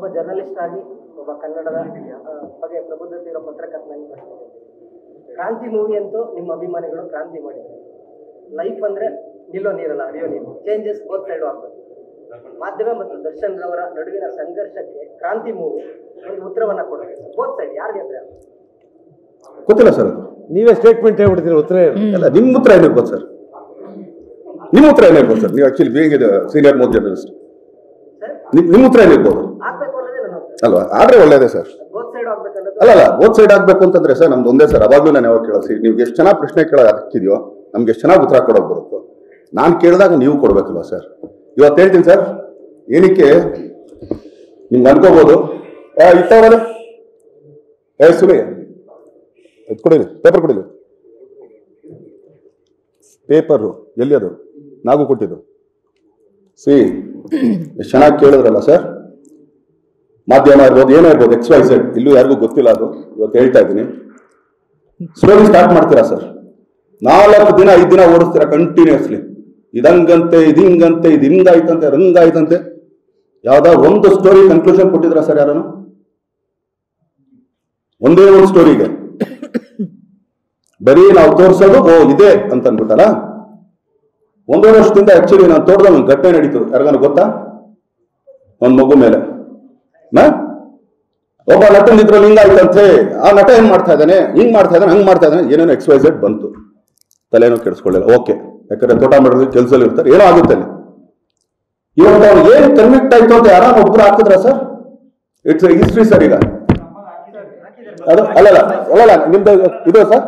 ಒಬ್ಬ ಜರ್ನಲಿಸ್ಟ್ ಆಗಿ ಒಬ್ಬ ಕನ್ನಡದ ಆ, ಬಗ್ಗೆ ಪ್ರಬುದ್ಧತೆ ಇರೋ ಪತ್ರಕರ್ತನಾಗಿ ಪ್ರಶ್ನೆ ಕೇಳ್ತೀನಿ. ಕ್ರಾಂತಿ ಮೂವಿ ಅಂತೂ ನಿಮ್ಮ ಅಭಿಮಾನಿಗಳು ಕ್ರಾಂತಿ ಮಾಡಿದ್ದಾರೆ ಲೈಫ್ ಅಂದ್ರೆ ನಿಲ್ಲೋ ನೀರಲ್ಲ ಹರಿಯೋ ನೀರು ಚೇಂಜಸ್ ಬೋತ್ ಸೈಡ್ ಆಗ್ಬೇಕು ಮಾಧ್ಯಮ ಮತ್ತು ದರ್ಶನ್ ರವರ ನಡುವಿನ ಸಂಘರ್ಷಕ್ಕೆ ಕ್ರಾಂತಿ ಮೂವಿ ಒಂದು ಉತ್ತರವನ್ನ ಕೊಡಬೇಕು ಬೋತ್ ಸೈಡ್ ಯಾರು ಗೆದ್ರೆ ಗೊತ್ತಿಲ್ಲ ಸರ್ ಅದು ನೀವೇ ಸ್ಟೇಟ್ಮೆಂಟ್ ಹೇಳ್ಬಿಡ್ತೀರಿ ಉತ್ತರ ಏನು? ಅಲ್ಲ ನಿಮ್ಮ ಉತ್ತರ ಏನಿರ್ಬೋದು ಸರ್ ನಿಮ್ಮ ಉತ್ತರ ಏನಿರ್ಬೋದು ಸರ್ ನೀವು ಆಕ್ಚುಲಿ ಬೇಗ ಸೀನಿಯರ್ ಮೋಸ್ಟ್ ಜರ್ನಲಿಸ್ಟ್ ಸರ್ ನಿಮ್ಮ ಉತ್ತರ ಏನಿರ್ಬೋದು ಆಗ್ಬೇಕು ಅನ್ನೋದೇ ನನ್ನ ಉತ್ತರ ಅಲ್ವಾ ಆದ್ರೆ ಒಳ್ಳೇದೇ ಸರ್ ಬೋತ್ ಸೈಡ್ ಆಗ್ಬೇಕನ್ನೋದು ಅಲ್ಲ ಅಲ್ಲ ಬೋತ್ ಸೈಡ್ ಆಗ್ಬೇಕು ಅಂತಂದ್ರೆ ಸರ್ ನಮ್ದು ಒಂದೇ ಸರ್ ಅವಾಗ್ಲೂ ನಾನು ಯಾವಾಗ ಕೇಳೋದು ನೀವು ಎಷ್ಟು ಚೆನ್ನಾಗಿ ಪ್ರಶ್ನೆ ಕೇಳೋದು ಹಾಕಿದ್ಯೋ ನಮ್ಗೆ ಎಷ್ಟು ಚೆನ್ನಾಗಿ ಉತ್ತರ ಕೊಡೋಕೆ ಬರುತ್ತೋ ನಾನು ಕೇಳಿದಾಗ ನೀವು ಕೊಡ್ಬೇಕಲ್ವಾ ಸರ್ ಇವತ್ತು ಹೇಳ್ತೀನಿ ಸರ್ ಏನಕ್ಕೆ ನಿಮ್ಗೆ ಅನ್ಕೋಬೋದು ಇತ್ತವಲ್ಲ ಏ ಸುಮಿ ಇದು ಕೊಡಿಲಿ ಪೇಪರ್ ಕೊಡಿಲಿ ಪೇಪರು ಎಲ್ಲಿ ಅದು ನಾವು ಕೊಟ್ಟಿದ್ದು ಸಿ ಎಷ್ಟು ಚೆನ್ನಾಗಿ ಕೇಳಿದ್ರಲ್ಲ ಸರ್ ಮಾಧ್ಯಮ ಇರ್ಬೋದು ಏನೇ ಇರ್ಬೋದು ಎಕ್ಸ್ ವೈ ಝೆಡ್ ಇಲ್ಲೂ ಯಾರಿಗೂ ಗೊತ್ತಿಲ್ಲ ಅದು ಇವತ್ತು ಹೇಳ್ತಾ ಇದ್ದೀನಿ ಸ್ಟೋರಿ ಸ್ಟಾರ್ಟ್ ಮಾಡ್ತೀರಾ ಸರ್ ನಾಲ್ಕು ದಿನ ಐದು ದಿನ ಓಡಿಸ್ತೀರಾ ಕಂಟಿನ್ಯೂಸ್ಲಿ ಇದಂಗಂತೆ ಇದಿಂಗಂತೆ ಇದು ಹಿಂಗಾಯ್ತಂತೆ ರಂಗಾಯ್ತಂತೆ ಯಾವ್ದಾದ್ರು ಒಂದು ಸ್ಟೋರಿ ಕನ್ಕ್ಲೂಷನ್ ಕೊಟ್ಟಿದ್ರಾ ಸರ್ ಯಾರನು ಒಂದೇ ಒಂದು ಸ್ಟೋರಿಗೆ ಬರೀ ನಾವು ತೋರಿಸೋದು ಓ ಇದೆ ಅಂತ ಅನ್ಬಿಟ್ಟಲ್ಲ ಒಂದೂವರೆ ವರ್ಷದಿಂದ ಆಕ್ಚುಲಿ ನಾನು ತೋಟದ ಒಂದು ಘಟನೆ ನಡೀತು ಯಾರಿಗಾನ ಗೊತ್ತಾ ಒಂದು ಮಗು ಮೇಲೆ ನಾ? ಒಬ್ಬ ನಟನ್ ಇದ್ರಲ್ಲಿ ಹಿಂಗಾಯ್ತಂತೆ ಆ ನಟ ಏನ್ ಮಾಡ್ತಾ ಇದ್ದಾನೆ ಹಿಂಗ್ ಮಾಡ್ತಾ ಇದ್ದಾನೆ ಹಂಗ್ ಮಾಡ್ತಾ ಇದ್ದಾನೆ ಏನೇನೋ ಎಕ್ಸ್ ವೈ ಝೆಡ್ ಬಂತು ತಲೆನೋ ಕೆಡಿಸ್ಕೊಳ್ಳಿಲ್ಲ ಓಕೆ ಯಾಕಂದ್ರೆ ತೋಟ ಮಾಡೋದು ಕೆಲಸದಲ್ಲಿ ಇರ್ತಾರೆ ಏನೋ ಆಗುತ್ತೆ ಅಲ್ಲಿ ಇವತ್ತು ಅವ್ನು ಏನ್ ಕನ್ವಿಕ್ಟ್ ಆಯ್ತು ಅಂತ ಯಾರು ಒಬ್ರು ಹಾಕಿದ್ರ ಸರ್ ಇಟ್ಸ್ ಹಿಸ್ಟ್ರಿ ಸರ್ ಈಗ ಅದು ಅಲ್ಲಲ್ಲ ಅಲ್ಲಲ್ಲ ನಿಮ್ದು ಇದು ಸರ್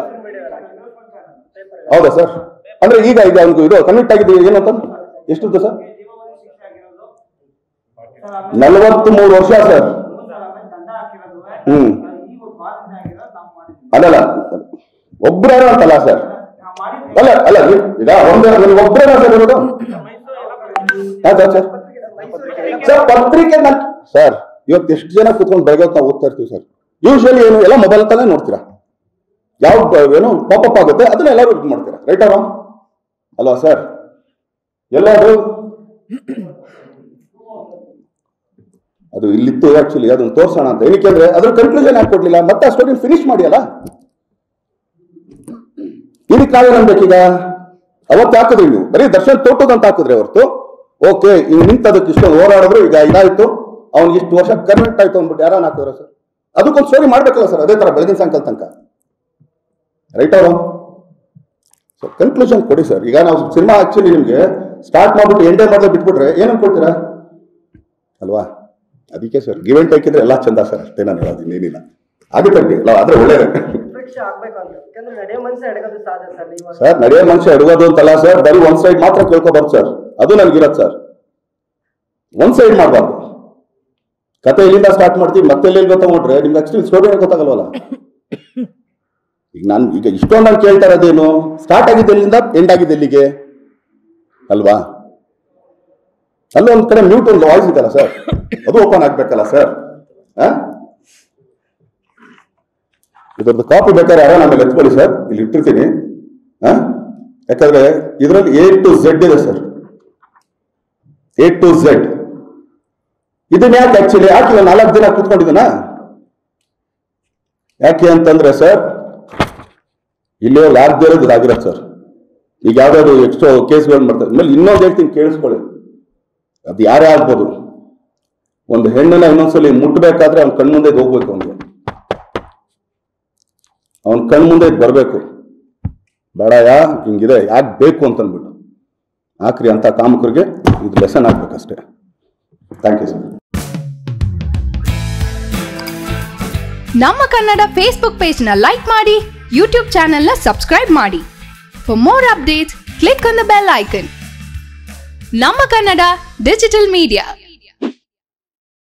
ಹೌದಾ ಸರ್ ಅಂದ್ರೆ ಈಗ ಈಗ ಅವ್ನಿಗೆ ಇದು ಕನ್ವಿಕ್ಟ್ ಆಗಿದೆ ಏನಂತ ಎಷ್ಟಿತ್ತು ಸರ್ ನಲವತ್ತ್ ಮೂರು ವರ್ಷ ಸರ್ ಹ್ಮ್ ಅಲ್ಲಲ್ಲ ಒಬ್ರು ಅಂತಲ್ಲ ಸರ್ ಅಲ್ಲ ಅಲ್ಲ ಈಗ ಒಂದೇ ಒಬ್ಬರೇ ಸರ್ ಇರೋದು ಹಾ, ಸರ್ ಸರ್ ಸರ್ ಪತ್ರಿಕೆ ನನ್ ಸರ್ ಇವತ್ತು ಎಷ್ಟು ಜನ ಕುತ್ಕೊಂಡು ಬೆಳಗ್ಗೆ ಹೊತ್ತು ನಾವು ಓದ್ತಾ ಇರ್ತೀವಿ ಸರ್ ಯೂಶಲಿ ಏನು ಎಲ್ಲ ಮೊಬೈಲ್ ತಾನೇ ನೋಡ್ತೀರಾ ಯಾವ ಏನು ಪಾಪಪ್ ಆಗುತ್ತೆ ಅದನ್ನ ಎಲ್ಲರೂ ಇದು ಮಾಡ್ತೀರಾ ರೈಟ್ ಅಲ್ವಾ ಅಲ್ವಾ ಸರ್ ಎಲ್ಲಾದ್ರು ಅದು ಇಲ್ಲಿತ್ತು ಆಕ್ಚುಲಿ ಅದನ್ನ ತೋರ್ಸೋಣ ಅಂತ ಏನಕ್ಕೆ ಅಂದ್ರೆ ಅದ್ರ ಕನ್ಕ್ಲೂಷನ್ ಯಾಕೆ ಕೊಡ್ಲಿಲ್ಲ ಮತ್ತೆ ಆ ಸ್ಟೋರಿ ಫಿನಿಶ್ ಮಾಡಿ ಅಲ್ಲ ಇದಕ್ಕೆ ನಾವೇನ್ ಅನ್ಬೇಕೀಗ ಅವತ್ತು ಹಾಕಿದ್ರಿ ನೀವು ಬರೀ ದರ್ಶನ್ ತೋಟದಂತ ಹಾಕಿದ್ರಿ ಹೊರತು ಓಕೆ ಈಗ ನಿಂತದಕ್ಕೆ ಇಷ್ಟೊಂದು ಹೋರಾಡಿದ್ರು ಈಗ ಇದಾಯ್ತು ಅವ್ನಿಗೆ ಇಷ್ಟು ವರ್ಷ ಕನ್ವೆಂಟ್ ಆಯ್ತು ಅಂದ್ಬಿಟ್ಟು ಯಾರನ್ನ ಹಾಕಿದ್ರ ಸರ್ ಅದಕ್ಕೊಂದು ಸ್ಟೋರಿ ಮಾಡ್ಬೇಕಲ್ಲ ಸರ್ ಅದೇ ತರ ಬೆಳಗಿನ ಸಾಯಂಕಾಲ ತನಕ ರೈಟ್ ಅವರು ಸೊ ಕನ್ಕ್ಲೂಷನ್ ಕೊಡಿ ಸರ್ ಈಗ ನಾವು ಸಿನಿಮಾ ಆಕ್ಚುಲಿ ನಿಮ್ಗೆ ಸ್ಟಾರ್ಟ್ ಮಾಡ್ಬಿಟ್ಟು ಎಂಡೇ ಮಾಡದೆ ಬಿಟ್ಬಿಟ್ರೆ ಏನ್ ಅನ್ಕೊಳ್ತೀರಾ ಅಲ್ವಾ ಅದಕ್ಕೆ ಸರ್ ಗಿವ್ ಅಂಡ್ ಟೇಕ್ ಇದ್ರೆ ಎಲ್ಲ ಚಂದ ಸರ್ ಅಷ್ಟೇ ನಾನು ಹೇಳೋದು ಇನ್ನೇನಿಲ್ಲ ಆಗುತ್ತೆ ಅಲ್ಲ ಆದ್ರೆ ಒಳ್ಳೇದೇ ಪರೀಕ್ಷೆ ಆಗ್ಬೇಕು ಅಂತ ಯಾಕಂದ್ರೆ ನಡೆಯೋ ಮನುಷ್ಯ ಎಡಗೋದು ಸಹಜ ಸರ್ ನೀವು ಸರ್ ನಡೆಯೋ ಮನುಷ್ಯ ಎಡಗೋದು ಅಂತಲ್ಲ ಸರ್ ಬರೀ ಒಂದ್ ಸೈಡ್ ಮಾತ್ರ ಕೇಳ್ಕೊಬಾರ್ದು ಸರ್ ಅದು ನನ್ಗಿರತ್ ಸರ್ ಒಂದ್ ಸೈಡ್ ಮಾಡಬಾರ್ದು ಕತೆ ಎಲ್ಲಿಂದ ಸ್ಟಾರ್ಟ್ ಮಾಡ್ತೀವಿ ಮತ್ತೆ ಎಲ್ಲಿ ಗೊತ್ತಾಗ್ಬಿಟ್ರೆ ನಿಮ್ಗೆ ಆಕ್ಚುಲಿ ಸ್ಟೋರಿನೇ ಗೊತ್ತಾಗಲ್ವಲ್ಲ ಈಗ ನಾನು ಈಗ ಇಷ್ಟೊಂದು ನಾನು ಕೇಳ್ತಾ ಇರೋದೇನು ಸ್ಟಾರ್ಟ್ ಆಗಿದ್ದು ಎಲ್ಲಿಂದ ಎಂಡ್ ಆಗಿದ್ದು ಎಲ್ಲಿಗೆ ಅಲ್ವಾ ಅಲ್ಲೊಂದ್ ಕಡೆ ಮ್ಯೂಟ್ ಒಂದು ವಾಯ್ಸ್ ಇದೆಯಲ್ಲ ಸರ್ ಅದು ಓಪನ್ ಆಗ್ಬೇಕಲ್ಲ ಸರ್ ಇದ್ರದ್ದು ಕಾಪಿ ಬೇಕಾದ್ರೆ ಯಾರೋ ಆಮೇಲೆ ಎತ್ಕೊಳ್ಳಿ ಸರ್ ಇಲ್ಲಿ ಇಟ್ಟಿರ್ತೀನಿ ಆ? ಯಾಕಂದ್ರೆ ಇದರಲ್ಲಿ ಎ ಟು ಝೆಡ್ ಇದೆ ಸರ್ ಎ ಟು ಝೆಡ್ ಇದನ್ನ ಯಾಕೆ ಆಕ್ಚುಲಿ ಯಾಕೆ ಇವಾಗ ನಾಲ್ಕು ದಿನ ಕೂತ್ಕೊಂಡಿದ್ದೀನ ಯಾಕೆ ಅಂತಂದ್ರೆ ಸರ್ ಇಲ್ಲಿ ಯಾರ್ದು ಇರೋದು ಇದಾಗಿರತ್ತೆ ಸರ್ ಈಗ ಯಾವ್ದಾದ್ರು ಎಕ್ಸ್ಟ್ರಾ ಕೇಸ್ಗಳು ಮಾಡ್ತಾರೆ ಆಮೇಲೆ ಇನ್ನೊಂದು ಹೇಳ್ತೀನಿ ಕೇಳಿಸ್ಕೊಳ್ಳಿ ಅದು ಯಾರೇ ಆಗ್ಬೋದು ಒಂದು ಹೆಣ್ಣನ್ನ ಇನ್ನೊಂದ್ಸಲಿ ಮುಟ್ಬೇಕಾದ್ರೆ ಅವ್ನ ಕಣ್ಮುಂದೆ ಇದ್ ಹೋಗ್ಬೇಕು ಅವನಿಗೆ ಅವನ ಕಣ್ಮುಂದೆ ಇದ್ ಬರ್ಬೇಕು ಬೇಡಯ ಹಿಂಗಿದೆ ಯಾಕೆ ಬೇಕು ಅಂತ ಅಂದ್ಬಿಟ್ಟು ಆಕ್ರಿ ಅಂತ ಕಾಮಕರಿಗೆ ಇದು ಲೆಸನ್ ಆಗ್ಬೇಕಷ್ಟೇ ಥ್ಯಾಂಕ್ ಯು ಸರ್ ನಮ್ಮ ಕನ್ನಡ ಫೇಸ್ಬುಕ್ ಪೇಜ್ನ ಲೈಕ್ ಮಾಡಿ ಯೂಟ್ಯೂಬ್ ಚಾನೆಲ್ನ ಸಬ್ಸ್ಕ್ರೈಬ್ ಮಾಡಿ for more updates click on the bell icon ನಮ್ಮ ಕನ್ನಡ ಡಿಜಿಟಲ್ ಮೀಡಿಯಾ